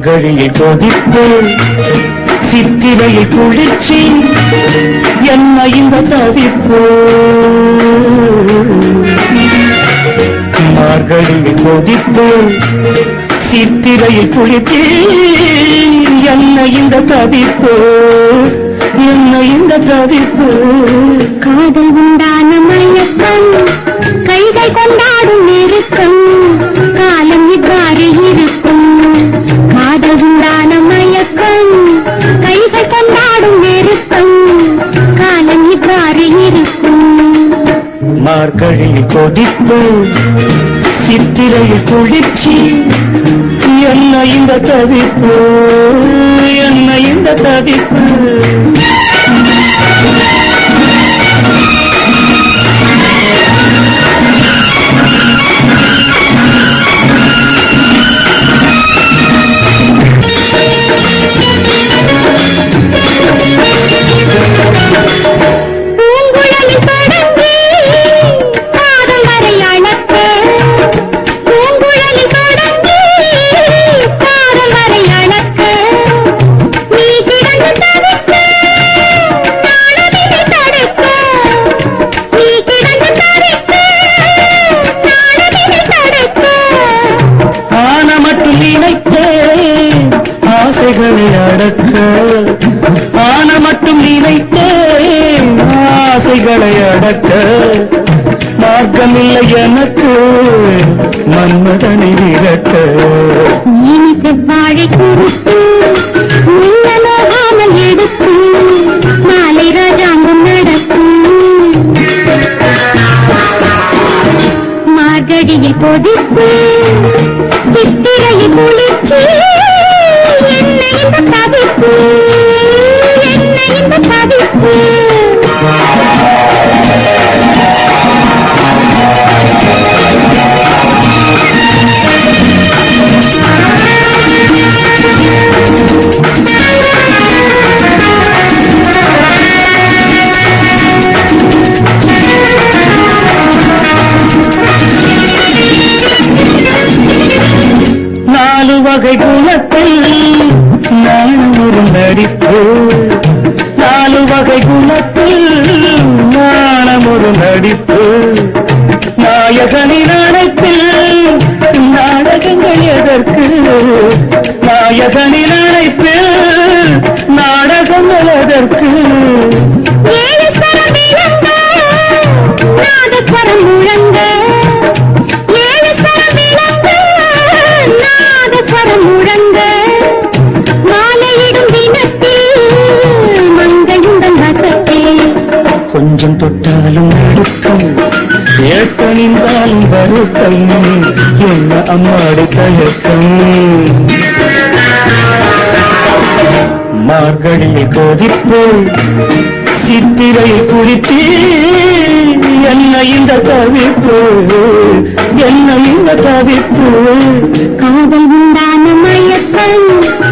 மார்கழியில் கொதிப்பு சித்திரையில் குளிர்ச்சி என்ன இந்த தவிப்பு மார்கழியில் கொதிப்பு சித்திரையில் குளிர்ச்சி என்ன இந்த தவிப்பு என்ன இந்த தவிப்பு காதல் உண்டான மயக்கம் கைகள் கொண்டாடும் நெருக்கம் காலம் இவ்வாறு இருக்கும் காதல் உண்டான மயக்கம் கைகள் கொண்டாடும் நெருக்கம் காலம் இவ்வாறு இருக்கும் மார்கழியில் கொதிப்பு சித்திரையில் குளிர்ச்சி என்ன இந்த தவிப்பு என்ன இந்த தவிப்பு பூங்குழலில் தொடங்கி பாதம் வரை அளக்க பூங்குழலில் தொடங்கி பாதம் வரை அளக்க நீ கிடந்து தவிக்க நாடவினை தடுக்க நீ கிடந்து தவிக்க நாடவினை தடுக்க ஆன மட்டும் நினைத்தேன் ஆசைகளை அடக்க ஆன மட்டும் நினைத்தேன் ஆசைகளை அடக்க மார்க்கமில்லை எனக்கு மன்மதனை விரட்ட நீனி செவ்வாழை குறுத்து நோகாமல் எடுத்து மாலை ராஜாங்கம் நடக்கும் மார்கழியில் கொதிப்பு சித்திரையில் குளிர்ச்சி என்ன இந்த தவிப்பு என்ன இந்த தவிப்பு நாலு வகை குணத்தில் நானும் ஒரு நடிப்பு நாலு வகை குணத்தில் நாணம் ஒரு நடிப்பு நாயகனின் அழைப்பில் நாடகங்கள் எதற்கு நாயகனின் அழைப்பில் நாடகங்கள் எதற்கு ஏழு ஸ்வரம் விளங்க, நாதஸ்வரம் முழங்க. ஏழு ஸ்வரம் விளங்க, நாதஸ்வரம் முழங்க. மாலையிடும் தினத்தில் மங்கையுடன் வசத்தில் கொஞ்சம் தொட்டாலும் நடுக்கம் ஏற்பணிந்தாலும் வருத்தம் என்ன அம்மாடி தயக்கம் மார்கழியை கொதிப்பு சித்திரையில் குளிச்சு என்ன இந்த தவிப்பு என்ன இந்த தவிப்பு காதல் உண்டான மயக்கம்